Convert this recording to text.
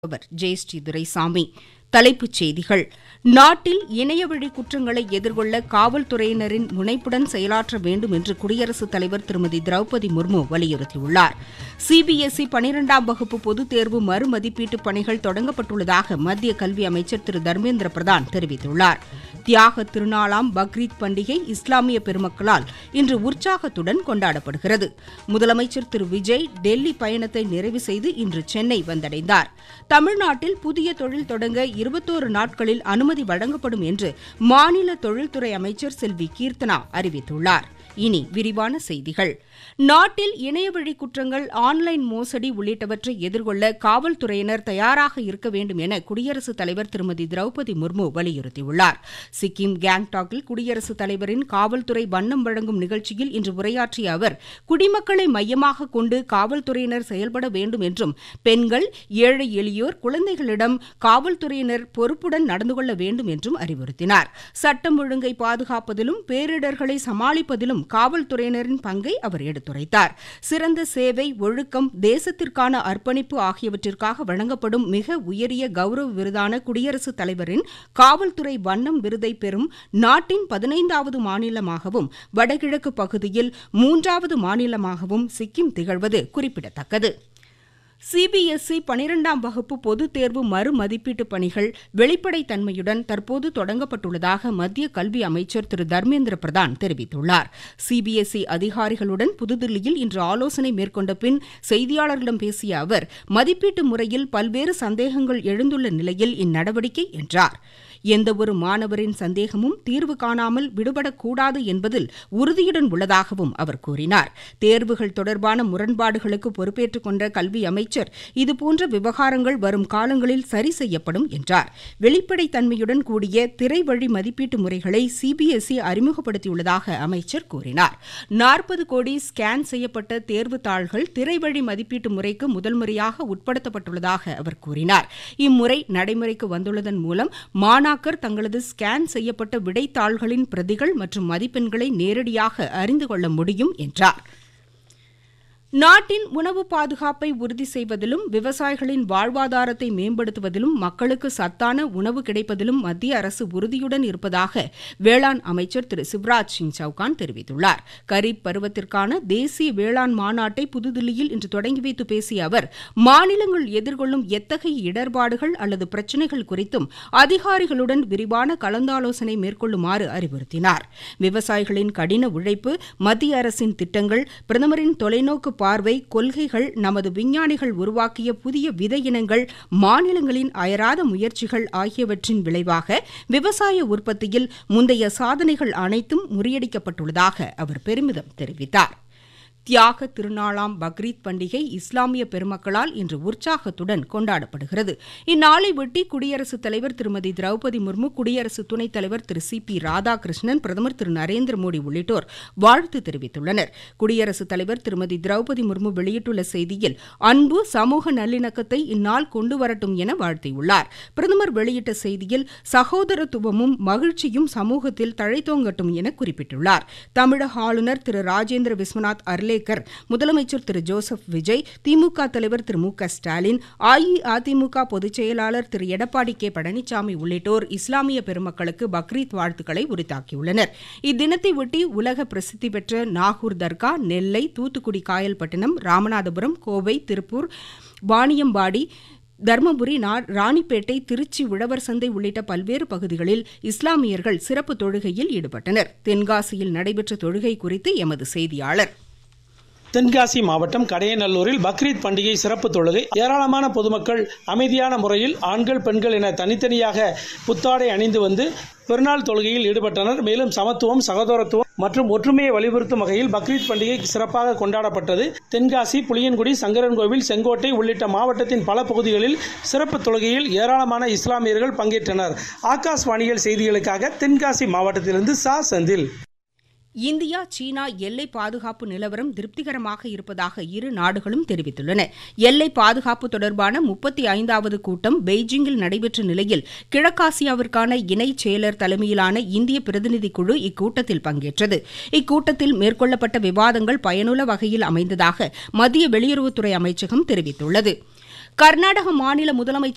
அவர் ஜெயஸ்ரீ துரைசாமி தலைப்புச் செய்திகள் நாட்டில் இணையவழி குற்றங்களை எதிர்கொள்ள காவல்துறையினரின் முனைப்புடன் செயலாற்ற வேண்டும் என்று குடியரசுத் தலைவர் திருமதி திரௌபதி முர்மு வலியுறுத்தியுள்ளார் சிபிஎஸ்இ பனிரெண்டாம் வகுப்பு பொதுத் தேர்வு மறுமதிப்பீட்டு பணிகள் தொடங்கப்பட்டுள்ளதாக மத்திய கல்வி அமைச்சர் திரு தர்மேந்திர பிரதான் தெரிவித்துள்ளார் தியாக திருநாளாம் பக்ரீத் பண்டிகை இஸ்லாமிய பெருமக்களால் இன்று உற்சாகத்துடன் கொண்டாடப்படுகிறது முதலமைச்சர் திரு விஜய் டெல்லி பயணத்தை நிறைவு செய்து இன்று சென்னை வந்தடைந்தார் தமிழ்நாட்டில் புதிய தொழில் தொடங்க இருபத்தோரு நாட்களில் அனுமதி வழங்கப்படும் என்று மாநில தொழில்துறை அமைச்சர் செல்வி கீர்த்தனா அறிவித்துள்ளார் இனி விரிவான செய்திகள் நாட்டில் இணையவழி குற்றங்கள் ஆன்லைன் மோசடி உள்ளிட்டவற்றை எதிர்கொள்ள காவல்துறையினர் தயாராக இருக்க வேண்டும் என குடியரசுத் தலைவர் திருமதி திரௌபதி முர்மு வலியுறுத்தியுள்ளார் சிக்கிம் கேங்டாக்கில் குடியரசுத் தலைவரின் காவல்துறை வண்ணம் வழங்கும் நிகழ்ச்சியில் இன்று உரையாற்றிய அவர் குடிமக்களை மையமாக கொண்டு காவல்துறையினர் செயல்பட வேண்டும் என்றும் பெண்கள் ஏழை எளியோர் குழந்தைகளிடம் காவல்துறையினர் பொறுப்புடன் நடந்து கொள்ள வேண்டும் என்றும் அறிவுறுத்தினார் சட்டம் ஒழுங்கை பாதுகாப்பதிலும் பேரிடர்களை சமாளிப்பதிலும் காவல்துறையினரின் பங்கை அவர் எடுத்துரைத்தார் சிறந்த சேவை ஒழுக்கம் தேசத்திற்கான அர்ப்பணிப்பு ஆகியவற்றிற்காக வழங்கப்படும் மிக உயரிய கௌரவ விருதான குடியரசுத் தலைவரின் காவல்துறை வண்ணம் விருதை பெறும் நாட்டின் பதினைந்தாவது மாநிலமாகவும் வடகிழக்கு பகுதியில் மூன்றாவது மாநிலமாகவும் சிக்கிம் திகழ்வது குறிப்பிடத்தக்கது சிபிஎஸ்இ பனிரெண்டாம் வகுப்பு பொதுத் தேர்வு மறுமதிப்பீட்டு பணிகள் வெளிப்படைத்தன்மையுடன் தற்போது தொடங்கப்பட்டுள்ளதாக மத்திய கல்வி அமைச்சர் திரு தர்மேந்திர பிரதான் தெரிவித்துள்ளார் சிபிஎஸ்இ அதிகாரிகளுடன் புதுதில்லியில் இன்று ஆலோசனை மேற்கொண்ட பின் செய்தியாளர்களிடம் பேசிய அவர் மதிப்பீட்டு முறையில் பல்வேறு சந்தேகங்கள் எழுந்துள்ள நிலையில் இந்நடவடிக்கை என்றார் எந்தவொரு மாணவரின் சந்தேகமும் தீர்வு காணாமல் விடுபடக்கூடாது என்பதில் உறுதியுடன் உள்ளதாகவும் அவர் கூறினார் தேர்வுகள் தொடர்பான முரண்பாடுகளுக்கு பொறுப்பேற்றுக் கொண்ட கல்வி அமைச்சர் இதுபோன்ற விவகாரங்கள் வரும் காலங்களில் சரி செய்யப்படும் என்றார் வெளிப்படைத்தன்மையுடன் கூடிய திரைவழி மதிப்பீட்டு முறைகளை சிபிஎஸ்இ அறிமுகப்படுத்தியுள்ளதாக அமைச்சர் கூறினார் நாற்பது கோடி ஸ்கேன் செய்யப்பட்ட தேர்வு தாள்கள் திரைவழி மதிப்பீட்டு முறைக்கு முதல் முறையாக உட்படுத்தப்பட்டுள்ளதாக அவர் கூறினார் இம்முறை நடைமுறைக்கு வந்துள்ளதன் மூலம் மாணாக்கர் தங்களது ஸ்கேன் செய்யப்பட்ட விடைத்தாள்களின் பிரதிகள் மற்றும் மதிப்பெண்களை நேரடியாக அறிந்து கொள்ள முடியும் என்றார் நாட்டின் உணவு பாதுகாப்பை உறுதி செய்வதிலும் விவசாயிகளின் வாழ்வாதாரத்தை மேம்படுத்துவதிலும் மக்களுக்கு சத்தான உணவு கிடைப்பதிலும் மத்திய அரசு உறுதியுடன் இருப்பதாக வேளாண் அமைச்சர் திரு சிவராஜ் சிங் சவுகான் தெரிவித்துள்ளார் கரீப் பருவத்திற்கான தேசிய வேளாண் மாநாட்டை புதுதில்லியில் இன்று தொடங்கி வைத்து பேசிய அவர் மாநிலங்கள் எதிர்கொள்ளும் எத்தகைய இடர்பாடுகள் அல்லது பிரச்சினைகள் குறித்தும் அதிகாரிகளுடன் விரிவான கலந்தாலோசனை மேற்கொள்ளுமாறு அறிவுறுத்தினார் விவசாயிகளின் கடின உழைப்பு மத்திய அரசின் திட்டங்கள் பிரதமரின் தொலைநோக்கு பார்வை கொள்கைகள் நமது விஞ்ஞானிகள் உருவாக்கிய புதிய விதை இனங்கள் மாநிலங்களின் அயராத முயற்சிகள் ஆகியவற்றின் விளைவாக விவசாய உற்பத்தியில் முந்தைய சாதனைகள் அனைத்தும் முறியடிக்கப்பட்டுள்ளதாக அவர் பெருமிதம் தெரிவித்தார் தியாக திருநாளாம் பக்ரீத் பண்டிகை இஸ்லாமிய பெருமக்களால் இன்று உற்சாகத்துடன் கொண்டாடப்படுகிறது இந்நாளையொட்டி குடியரசுத் தலைவர் திருமதி திரௌபதி முர்மு குடியரசு துணைத் தலைவர் திரு சி பி ராதாகிருஷ்ணன் பிரதமர் திரு நரேந்திர மோடி உள்ளிட்டோர் வாழ்த்து தெரிவித்துள்ளனர் குடியரசுத் தலைவர் திருமதி திரௌபதி முர்மு வெளியிட்டுள்ள செய்தியில் அன்பு சமூக நல்லிணக்கத்தை இந்நாள் கொண்டு வரட்டும் என வாழ்த்தியுள்ளார் பிரதமர் வெளியிட்ட செய்தியில் சகோதரத்துவமும் மகிழ்ச்சியும் சமூகத்தில் தழைத்தோங்கட்டும் என குறிப்பிட்டுள்ளார் தமிழக ஆளுநர் திரு ராஜேந்திர விஸ்வநாத் அர்லே அர்லேக்கர் முதலமைச்சர் திரு ஜோசப் விஜய் திமுக தலைவர் திரு மு க ஸ்டாலின் அஇஅதிமுக பொதுச் செயலாளர் திரு எடப்பாடி கே பழனிசாமி உள்ளிட்டோர் இஸ்லாமிய பெருமக்களுக்கு பக்ரீத் வாழ்த்துக்களை உரித்தாக்கியுள்ளனர் இத்தினத்தை ஒட்டி உலக பிரசித்தி பெற்ற நாகூர் தர்கா நெல்லை தூத்துக்குடி காயல்பட்டினம் ராமநாதபுரம் கோவை திருப்பூர் வாணியம்பாடி தருமபுரி ராணிப்பேட்டை திருச்சி உழவர் சந்தை உள்ளிட்ட பல்வேறு பகுதிகளில் இஸ்லாமியர்கள் சிறப்பு தொழுகையில் ஈடுபட்டனர் தென்காசியில் நடைபெற்ற தொழுகை குறித்து எமது செய்தியாளர் தென்காசி மாவட்டம் கடையநல்லூரில் பக்ரீத் பண்டிகை சிறப்பு தொழுகை ஏராளமான பொதுமக்கள் அமைதியான முறையில் ஆண்கள் பெண்கள் என தனித்தனியாக புத்தாடை அணிந்து வந்து பெருநாள் தொழுகையில் ஈடுபட்டனர் மேலும் சமத்துவம் சகோதரத்துவம் மற்றும் ஒற்றுமையை வலியுறுத்தும் வகையில் பக்ரீத் பண்டிகை சிறப்பாக கொண்டாடப்பட்டது தென்காசி புளியன்குடி சங்கரன்கோவில் செங்கோட்டை உள்ளிட்ட மாவட்டத்தின் பல பகுதிகளில் சிறப்பு தொழுகையில் ஏராளமான இஸ்லாமியர்கள் பங்கேற்றனர் ஆகாஷ்வாணிகள் செய்திகளுக்காக தென்காசி மாவட்டத்திலிருந்து சா செந்தில் இந்தியா சீனா எல்லை பாதுகாப்பு நிலவரம் திருப்திகரமாக இருப்பதாக இரு நாடுகளும் தெரிவித்துள்ளன எல்லை பாதுகாப்பு தொடர்பான முப்பத்தி ஐந்தாவது கூட்டம் பெய்ஜிங்கில் நடைபெற்ற நிலையில் கிழக்காசியாவிற்கான இணைச் செயலர் தலைமையிலான இந்திய பிரதிநிதி குழு இக்கூட்டத்தில் பங்கேற்றது இக்கூட்டத்தில் மேற்கொள்ளப்பட்ட விவாதங்கள் பயனுள்ள வகையில் அமைந்ததாக மத்திய வெளியுறவுத்துறை அமைச்சகம் தெரிவித்துள்ளது கர்நாடக மாநில முதலமைச்சர்